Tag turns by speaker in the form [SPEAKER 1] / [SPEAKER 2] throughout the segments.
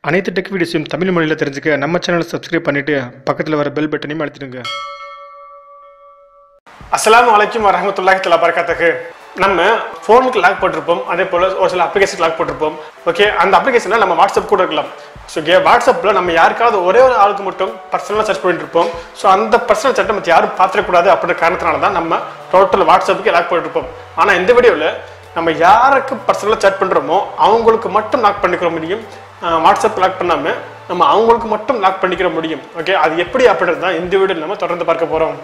[SPEAKER 1] அனைத்து டெக் வீடியோஸையும் தமிழ் மொழியில் தெரிஞ்சுக்க நம்ம சேனலை சப்ஸ்கிரைப் பண்ணிட்டு பக்கத்தில் வர பெல் பட்டனையும் அழுத்திடுங்க
[SPEAKER 2] அஸ்ஸலாமு அலைக்கும் வரஹமத்துல்லாஹி தலா பரக்காத்துக்கு நம்ம ஃபோனுக்கு லாக் போட்டிருப்போம் அதே போல் ஒரு சில அப்ளிகேஷன் லாக் போட்டிருப்போம் ஓகே அந்த அப்ளிகேஷனை நம்ம வாட்ஸ்அப் கூட இருக்கலாம் ஸோ கே வாட்ஸ்அப்பில் நம்ம யாருக்காவது ஒரே ஒரு ஆளுக்கு மட்டும் பர்சனலாக சர்ச் பண்ணிட்டு இருப்போம் ஸோ அந்த பர்சனல் சட்டை மற்ற யாரும் பார்த்துடக்கூடாது அப்படின்ற காரணத்தினால தான் நம்ம டோட்டல் வாட்ஸ்அப்புக்கு லாக் போட்டிருப்போம் ஆனால் இந்த வீடியோவில் நம்ம யாருக்கு பர்சனலாக சேட் பண்ணுறோமோ அவங்களுக்கு மட்டும் லாக் பண்ணிக்கிற முடியும் வாட்ஸ்அப் லாக் பண்ணாமல் நம்ம அவங்களுக்கு மட்டும் லாக் பண்ணிக்கிற முடியும் ஓகே அது எப்படி அப்படின்றது தான் இந்த வீடியோ நம்ம தொடர்ந்து பார்க்க போகிறோம்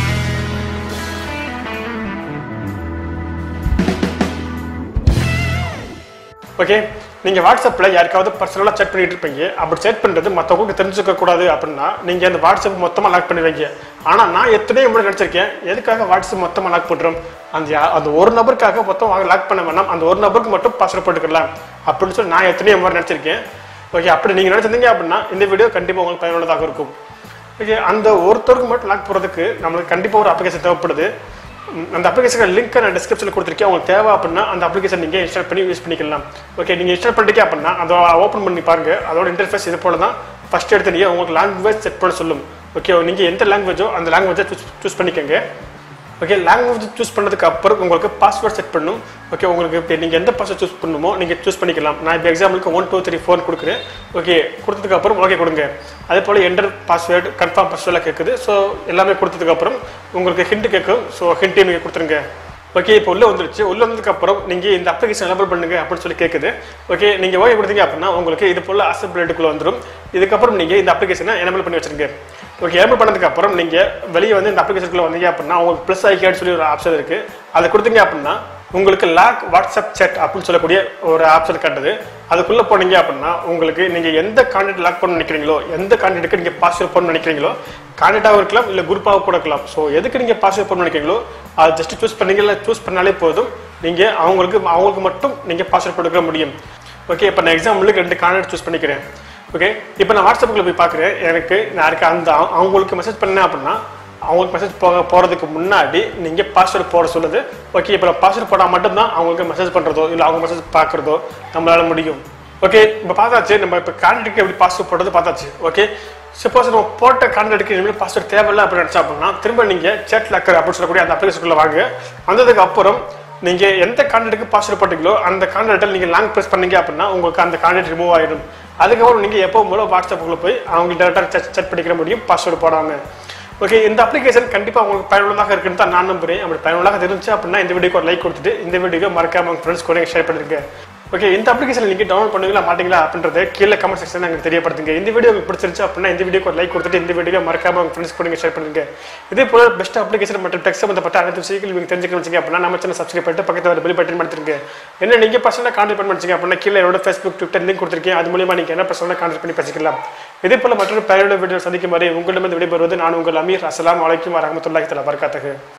[SPEAKER 2] ஓகே நீங்கள் வாட்ஸ்அப்பில் யாருக்காவது பர்சனலாக சேட் பண்ணிட்டு இருப்பீங்க அப்படி சேட் பண்ணுறது மற்றவங்களுக்கு தெரிஞ்சுக்க கூடாது அப்படின்னா நீங்கள் அந்த வாட்ஸ்அப் மொத்தமாக லாக் பண்ணுவீங்க ஆனால் நான் எத்தனையோ முறை நினச்சிருக்கேன் எதுக்காக வாட்ஸ்அப் மொத்தமாக லாக் பண்ணுறோம் அந்த யா- அந்த ஒரு நபருக்காக மொத்தம் லாக் பண்ண வேணாம் அந்த ஒரு நபருக்கு மட்டும் பாஸ்வேர்ட் போட்டுக்கலாம் அப்படின்னு சொல்லி நான் எத்தனையோ முறை நினச்சிருக்கேன் ஓகே அப்படி நீங்கள் நினச்சிருந்தீங்க அப்படின்னா இந்த வீடியோ கண்டிப்பாக உங்களுக்கு பயனுள்ளதாக இருக்கும் ஓகே அந்த ஒருத்தருக்கு மட்டும் லாக் போகிறதுக்கு நம்மளுக்கு கண்டிப்பாக ஒரு அப்ளிகேஷன் தேவைப்படுது ம், அந்த அப்ளிகேஷன் லிங்க் நான் டிஸ்கிரிப்ஷனில் கொடுத்துருக்கேன் உங்களுக்கு தேவை அப்படின்னா அந்த அப்ளிகேஷன் நீங்கள் இன்ஸ்டால் பண்ணி யூஸ் பண்ணிக்கலாம் ஓகே நீங்கள் இன்ஸ்டால் பண்ணிட்டீங்க அப்படின்னா அதை ஓப்பன் பண்ணி பாருங்க அதோட இன்டர்ஃபேஸ் இது போல தான் ஃபர்ஸ்ட் எடுத்து நீங்கள் உங்களுக்கு லாங்குவேஜ் செட் பண்ண சொல்லும் ஓகே நீங்கள் எந்த லாங்குவேஜோ அந்த லாங்குவேஜை சூஸ் சூஸ் பண்ணிக்கோங்க ஓகே லாங்குவேஜ் சூஸ் பண்ணதுக்கு அப்புறம் உங்களுக்கு பாஸ்வேர்ட் செட் பண்ணும் ஓகே உங்களுக்கு இப்போ நீங்கள் எந்த பாஸ்வேர்ட் சூஸ் பண்ணணுமோ நீங்கள் சூஸ் பண்ணிக்கலாம் நான் இப்போ எக்ஸாம்பிளுக்கு ஒன் டூ த்ரீ ஃபோர் கொடுக்குறேன் ஓகே கொடுத்ததுக்கு அப்புறம் ஓகே கொடுங்க அதே போல் என்டர் பாஸ்வேர்டு கன்ஃபார்ம் பாஸ்வேர்டில் கேட்குது ஸோ எல்லாமே கொடுத்ததுக்கு அப்புறம் உங்களுக்கு ஹிண்ட் கேட்கும் ஸோ ஹிண்ட்டையும் நீங்கள் கொடுத்துருங்க ஓகே இப்போ உள்ள வந்துருச்சு உள்ள வந்ததுக்கு அப்புறம் நீங்க இந்த அப்ளிகேஷன் எனபிள் பண்ணுங்க அப்படின்னு சொல்லி கேட்குது ஓகே நீங்க ஓகே கொடுத்தீங்க அப்படின்னா உங்களுக்கு இது போல அசம்பிளிட்டுக்குள்ள வந்துடும் இதுக்கப்புறம் நீங்க இந்த அப்ளிகேஷனை எனபிள் பண்ணி வச்சிருங்க ஓகே எனபிள் பண்ணதுக்கு அப்புறம் நீங்க வெளியே வந்து இந்த அப்ளிகேஷனுக்குள்ள வந்தீங்க அப்படின்னா உங்களுக்கு ப்ளஸ் ஐக்கார்டு சொல்லி ஒரு ஆப்ஷன் இருக்கு அதை கொடுத்தீங்க அப்படின்னா உங்களுக்கு லாக் வாட்ஸ்அப் chat அப்படின்னு சொல்லக்கூடிய ஒரு ஆப்ஷன் காட்டுது அதுக்குள்ள போனீங்க அப்படின்னா உங்களுக்கு நீங்க எந்த கான்டெக்ட் லாக் பண்ண நினைக்கிறீங்களோ எந்த கான்டெக்ட்டுக்கு நீங்க பாஸ்வேர்ட் பண்ண நினைக்கிறீங்களோ கான்டெக்டாகவும் இருக்கலாம் இல்லை குரூப்பாக கூட இருக்கலாம் ஸோ எதுக்கு நீங்கள் பாஸ்வேர்ட் பண்ண நினைக்கிறீங்களோ அதை ஜஸ்ட் சூஸ் பண்ணீங்களா சூஸ் பண்ணாலே போதும் நீங்கள் அவங்களுக்கு அவங்களுக்கு மட்டும் நீங்கள் பாஸ்வேர்ட் கொடுக்க முடியும் ஓகே இப்போ நான் எக்ஸாம்பிளுக்கு ரெண்டு கான்டெக்ட் சூஸ் பண்ணிக்கிறேன் ஓகே இப்போ நான் வாட்ஸ்அப்புக்குள்ள போய் பார்க்குறேன் எனக்கு நான் இருக்க அந்த அவங்க- அவங்களுக்கு மெசேஜ் பண்ணேன் அப்படின்னா அவங்களுக்கு மெசேஜ் போக போகிறதுக்கு முன்னாடி நீங்கள் பாஸ்வேர்டு போட சொல்லுது ஓகே இப்போ பாஸ்வேர்டு போட்டால் மட்டும்தான் அவங்களுக்கு மெசேஜ் பண்ணுறதோ இல்லை அவங்க மெசேஜ் பார்க்குறதோ நம்மளால முடியும் ஓகே இப்போ பார்த்தாச்சு நம்ம இப்போ கான்டாக்டுக்கு எப்படி பாஸ்வேர்ட் போடுறது பார்த்தாச்சு ஓகே சப்போஸ் நம்ம போட்ட கான்டாக்டுக்கு இனிமேல் பாஸ்வேர்ட் தேவையில்லை அப்படின்னு நினச்சா அப்படின்னா திரும்ப நீங்கள் சேட் லாக்கர் அப்படின்னு சொல்லக்கூடிய அந்த அப்ளிகேஷனுக்குள்ள வாங்க வந்ததுக்கு அப்புறம் நீங்கள் எந்த கான்டாக்டுக்கு பாஸ்வேர்ட் போட்டீங்களோ அந்த கான்டாக்டில் நீங்கள் லாங் ப்ரெஸ் பண்ணீங்க அப்படின்னா உங்களுக்கு அந்த கான்டாக்ட் ரிமூவ் ஆயிடும் அதுக்கப்புறம் நீங்கள் எப்போ போல வாட்ஸ்அப்புக்குள்ள போய் அவங்க டேரக்டாக செட் பண்ணிக்கிற முடியும் பாஸ்வேர்டு போடாமல் ஓகே இந்த அப்ளிகேஷன் கண்டிப்பாக உங்களுக்கு பயனுள்ளதாக இருக்குன்னு தான் நான் நம்புறேன் அப்படி பயனுள்ளதாக இருந்துச்சு அப்படின்னா இந்த வீடியோக்கு ஒரு லைக் கொடுத்துட்டு இந்த வீடியோ மறக்காம உங்க ஃப்ரெண்ட்ஸ் கூட ஷேர் பண்ணிருங்க ஓகே இந்த அப்ளிகேஷன் நீங்கள் டவுன்லோட் பண்ணுவீங்களா மாட்டீங்களா அப்படின்றத கீழே கமெண்ட் செக்ஷன் எனக்கு தெரியப்படுத்துங்க இந்த வீடியோ உங்களுக்கு பிடிச்சிருந்துச்சு அப்படின்னா இந்த வீடியோக்கு ஒரு லைக் கொடுத்துட்டு இந்த வீடியோ மறக்காம உங்க ஃப்ரெண்ட்ஸ் கூட ஷேர் பண்ணுங்க இதே போல பெஸ்ட் அப்ளிகேஷன் மற்றும் டெக்ஸ்ட் சம்பந்தப்பட்ட அனைத்து விஷயங்கள் நீங்கள் தெரிஞ்சுக்கணும் வச்சுங்க அப்படின்னா நம்ம சேனல் சப்ஸ்கிரைப் பண்ணிட்டு பக்கத்தில் வர பெல் பட்டன் எடுத்துருங்க என்ன நீங்கள் பர்சனலாக கான்டாக்ட் பண்ணி வச்சுங்க அப்படின்னா கீழே என்னோட ஃபேஸ்புக் ட்விட்டர் லிங்க் கொடுத்துருக்கேன் அது மூலியமா நீங்கள் என்ன பர்சனலாக கான்டாக்ட் பண்ணி பேசிக்கலாம் இதே போல மற்றொரு பயனுள்ள வீடியோ சந்திக்கும் வரை உங்களிடம் விடைபெறுவது நான் உங்கள் அமீர் அஸ்ஸலாமு அலைக்கும் வரஹ்மத்துல்லாஹி தஆலா வபரகாத்துஹு